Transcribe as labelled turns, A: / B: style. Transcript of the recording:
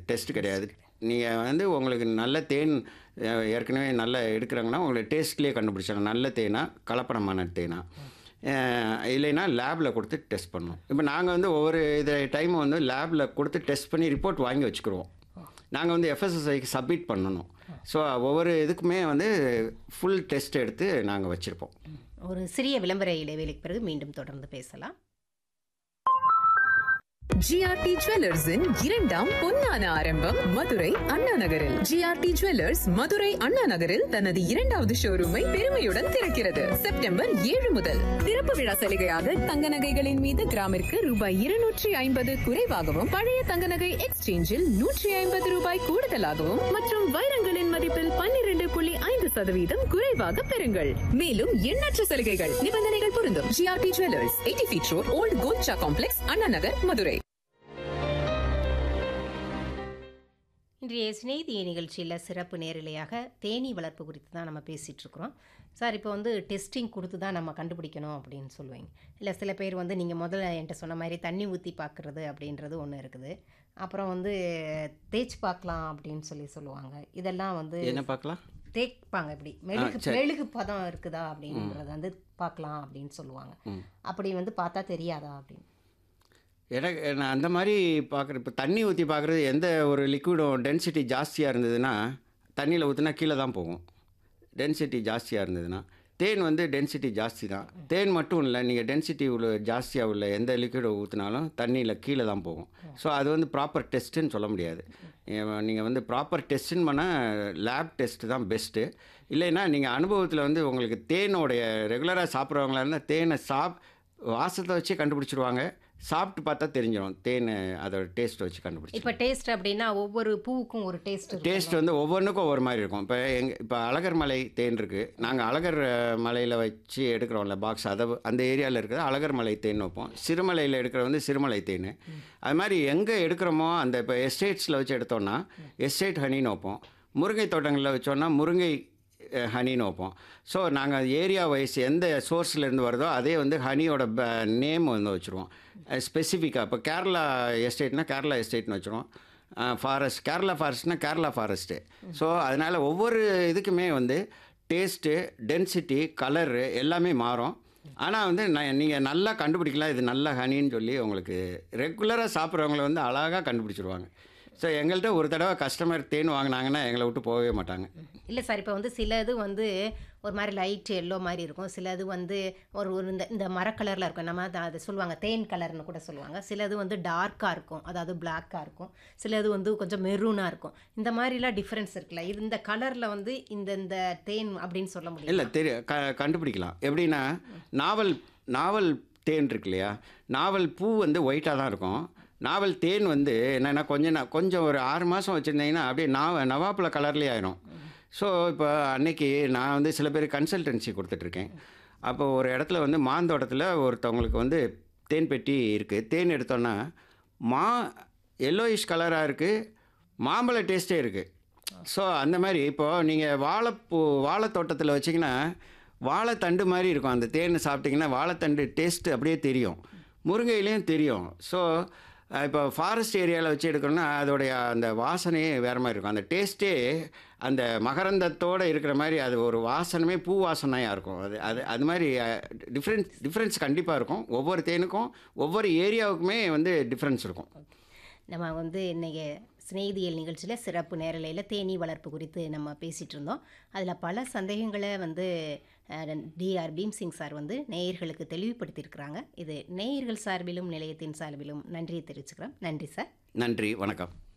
A: Test கிடையாது நீங்கள் வந்து உங்களுக்கு நல்ல தேன் அஹ், ஏற்கனவே நல்லா எடுக்கிறாங்கன்னா உங்களுக்கு டேஸ்ட்லேயே கண்டுபிடிச்சிடலாம் நல்ல தேனா கலப்படமான தேனா அஹ், இல்லைன்னா லேபில் கொடுத்து டெஸ்ட் பண்ணணும் இப்போ நாங்கள் வந்து ஒவ்வொரு இது டைம் வந்து லேபில் கொடுத்து டெஸ்ட் பண்ணி ரிப்போர்ட் வாங்கி வச்சுக்கிருவோம் நாங்கள் வந்து எஃப்எஸ்எஸ்ஐக்கு சப்மிட் பண்ணணும் ஸோ ஒவ்வொரு இதுக்குமே வந்து ஃபுல் டெஸ்ட் எடுத்து நாங்கள் வச்சுருப்போம்
B: ஒரு சிறிய விளம்பர இடைவேளைக்கு பிறகு மீண்டும் தொடர்ந்து பேசலாம்
C: ஜிஆர்டி ஜுவல்லர்ஸின் இரண்டாம் பொன்னான ஆரம்பம் மதுரை அண்ணா நகரில் ஜிஆர்டி ஜுவல்லர்ஸ் மதுரை அண்ணா நகரில் தனது இரண்டாவது ஷோரூமை பெருமையுடன் திறக்கிறது செப்டம்பர் ஏழு முதல் திறப்பு விழா சலுகையாக தங்க நகைகளின் மீது கிராமிற்கு ரூபாய் இருநூற்றி ஐம்பது குறைவாகவும் பழைய தங்க நகை எக்ஸ்சேஞ்சில் நூற்றி ஐம்பது ரூபாய் கூடுதலாகவும் மற்றும் வைரங்களின் மதிப்பில் பன்னிரண்டு புள்ளி ஐந்து சதவீதம் குறைவாக பெறுங்கள் மேலும் எண்ணற்ற சலுகைகள் நிபந்தனைகள் பொருந்தும் GRT jewellers eighty feet road old Kolcha complex Anna Nagar Madurai
B: இன்றைய சிநேகிதிய நிகழ்ச்சியில் சிறப்பு நேரலையாக தேனீ வளர்ப்பு குறித்து தான் நம்ம பேசிகிட்டு இருக்கிறோம் சார் இப்போ வந்து டெஸ்டிங் கொடுத்து தான் நம்ம கண்டுபிடிக்கணும் அப்படின்னு சொல்லுவீங்க இல்லை சில பேர் வந்து நீங்கள் முதல்ல என்கிட்ட சொன்ன மாதிரி தண்ணி ஊற்றி பார்க்குறது அப்படின்றது ஒன்று இருக்குது அப்புறம் வந்து தேய்ச்சி பார்க்கலாம் அப்படின்னு சொல்லி சொல்லுவாங்க இதெல்லாம் வந்து
A: என்ன பார்க்கலாம்
B: தேய்ப்பாங்க இப்படி மெழுகு
A: சரி.
B: மெழுகு பதம் இருக்குதா அப்படின்றத வந்து பார்க்கலாம் அப்படின்னு சொல்லுவாங்க
A: ம்.
B: அப்படி வந்து பார்த்தா தெரியாதா அப்படின்னு
A: எனக்கு நான் அந்த மாதிரி பார்க்குற இப்போ தண்ணி ஊற்றி பார்க்குறது எந்த ஒரு லிக்விடும் டென்சிட்டி ஜாஸ்தியாக இருந்ததுன்னா தண்ணியில் ஊற்றினா கீழே தான் போகும் டென்சிட்டி ஜாஸ்தியாக இருந்ததுன்னா தேன் வந்து டென்சிட்டி ஜாஸ்தி தான் தேன் மட்டும் இல்லை நீங்கள் டென்சிட்டி உள்ள ஜாஸ்தியாக உள்ள எந்த லிக்விடை ஊற்றினாலும் தண்ணியில் கீழே தான் போகும் ஸோ அது வந்து ப்ராப்பர் டெஸ்ட்டுன்னு சொல்ல முடியாது நீங்கள் வந்து ப்ராப்பர் டெஸ்ட்டுன்னு பண்ணால் லேப் டெஸ்ட் தான் பெஸ்ட்டு இல்லைன்னா நீங்கள் அனுபவத்தில் வந்து உங்களுக்கு தேனோடைய ரெகுலராக சாப்பிட்றவங்களா இருந்தால் தேனை சாப் வாசத்தை வச்சு கண்டுபிடிச்சிருவாங்க சாப்பிட்டு பார்த்தா தெரிஞ்சிடும் தேன் அதோட டேஸ்ட்டை வச்சு கண்டுபிடிச்சி
B: இப்போ டேஸ்ட் அப்படின்னா ஒவ்வொரு பூவுக்கும் ஒரு டேஸ்ட்
A: டேஸ்ட் வந்து ஒவ்வொன்றுக்கும் ஒவ்வொரு மாதிரி இருக்கும் இப்போ எங்க இப்போ அழகர் மலை தேன் இருக்குது நாங்கள் அழகர் மலையில் வச்சு எடுக்கிறோம்ல பாக்ஸ் அதை அந்த ஏரியாவில் இருக்கிறது அழகர் மலை தேன் வைப்போம் சிறுமலையில் எடுக்கிற வந்து சிறுமலை தேன் அது மாதிரி எங்கே எடுக்கிறோமோ அந்த இப்போ எஸ்டேட்ஸில் வச்சு எடுத்தோம்னா எஸ்டேட் ஹனின்னு வைப்போம் முருங்கை தோட்டங்களில் வச்சோன்னா முருங்கை அஹ், ஹனின்னு வைப்போம் ஸோ நாங்கள் ஏரியா வைஸ் எந்த சோர்ஸ்லேருந்து வருதோ அதே வந்து ஹனியோட நேம் வந்து வச்சுருவோம் ஸ்பெசிஃபிக்காக இப்போ கேரளா எஸ்டேட்னா கேரளா எஸ்டேட்னு வச்சுருவோம் ஃபாரஸ்ட் கேரளா ஃபாரஸ்ட்னா கேரளா ஃபாரஸ்ட்டு ஸோ அதனால் ஒவ்வொரு இதுக்குமே வந்து டேஸ்ட்டு டென்சிட்டி கலரு எல்லாமே மாறும் ஆனால் வந்து நான் நீங்கள் நல்லா கண்டுபிடிக்கலாம் இது நல்ல ஹனின்னு சொல்லி உங்களுக்கு ரெகுலராக சாப்பிட்றவங்கள வந்து அழகாக கண்டுபிடிச்சிருவாங்க ஸோ எங்கள்கிட்ட ஒரு தடவை கஸ்டமர் தேன் வாங்கினாங்கன்னா எங்களை விட்டு போகவே மாட்டாங்க
B: இல்லை சார் இப்போ வந்து சில இது வந்து ஒரு மாதிரி லைட் எல்லோ மாதிரி இருக்கும் சில இது வந்து ஒரு ஒரு இந்த இந்த மரக்கலரில் இருக்கும் நம்ம அதை அது சொல்லுவாங்க தேன் கலர்னு கூட சொல்லுவாங்க சில இது வந்து டார்க்காக இருக்கும் அதாவது பிளாக்காக இருக்கும் சில இது வந்து கொஞ்சம் மெரூனாக இருக்கும் இந்த மாதிரிலாம் டிஃப்ரென்ஸ் இருக்குல்ல இது இந்த கலரில் வந்து இந்த இந்த தேன் அப்படின்னு சொல்ல முடியும்
A: இல்லை தெரியும் க கண்டுபிடிக்கலாம் எப்படின்னா நாவல் நாவல் தேன் இருக்கு இல்லையா நாவல் பூ வந்து ஒயிட்டாக தான் இருக்கும் நாவல் தேன் வந்து என்னென்னா கொஞ்சம் நா- கொஞ்சம் ஒரு ஆறு மாதம் வச்சுருந்தீங்கன்னா அப்படியே நாவ நவாப்பழ கலர்லேயே ஆயிரும் ஸோ இப்போ அன்னைக்கு நான் வந்து சில பேர் கன்சல்டன்சி கொடுத்துட்ருக்கேன் அப்போ ஒரு இடத்துல வந்து மாந்தோட்டத்தில் ஒருத்தவங்களுக்கு வந்து தேன் பெட்டி இருக்குது தேன் எடுத்தோன்னா மா எல்லோயிஷ் கலராக இருக்குது மாம்பழ டேஸ்ட்டே இருக்குது ஸோ அந்த மாதிரி இப்போது நீங்கள் வாழைப்பூ வாழைத்தோட்டத்தில் வச்சிங்கன்னா வாழைத்தண்டு மாதிரி இருக்கும் அந்த தேன் சாப்பிட்டிங்கன்னா வாழைத்தண்டு டேஸ்ட்டு அப்படியே தெரியும் முருங்கையிலையும் தெரியும் ஸோ இப்போ ஃபாரஸ்ட் ஏரியாவில் வச்சு எடுக்கணும்னா அதோடைய அந்த வாசனையே வேறு மாதிரி இருக்கும் அந்த டேஸ்ட்டே அந்த மகரந்தத்தோடு இருக்கிற மாதிரி அது ஒரு வாசனமே பூ வாசனையாக இருக்கும் அது அது அது மாதிரி டிஃப்ரென்ஸ் டிஃப்ரென்ஸ் கண்டிப்பாக இருக்கும் ஒவ்வொரு தேனுக்கும் ஒவ்வொரு ஏரியாவுக்குமே வந்து டிஃப்ரென்ஸ் இருக்கும்
B: நம்ம வந்து இன்னைக்கு சிநேகிதியல் நிகழ்ச்சியில் சிறப்பு நேரலையில் தேனீ வளர்ப்பு குறித்து நம்ம பேசிகிட்டு இருந்தோம் அதில் பல சந்தேகங்களை வந்து டிஆர் பீம் சிங் சார் வந்து நேயர்களுக்கு தெளிவுபடுத்தியிருக்கிறாங்க இது நேயர்கள் சார்பிலும் நிலையத்தின் சார்பிலும் நன்றியை தெரிவிச்சுக்கிறோம் நன்றி சார்
A: நன்றி வணக்கம்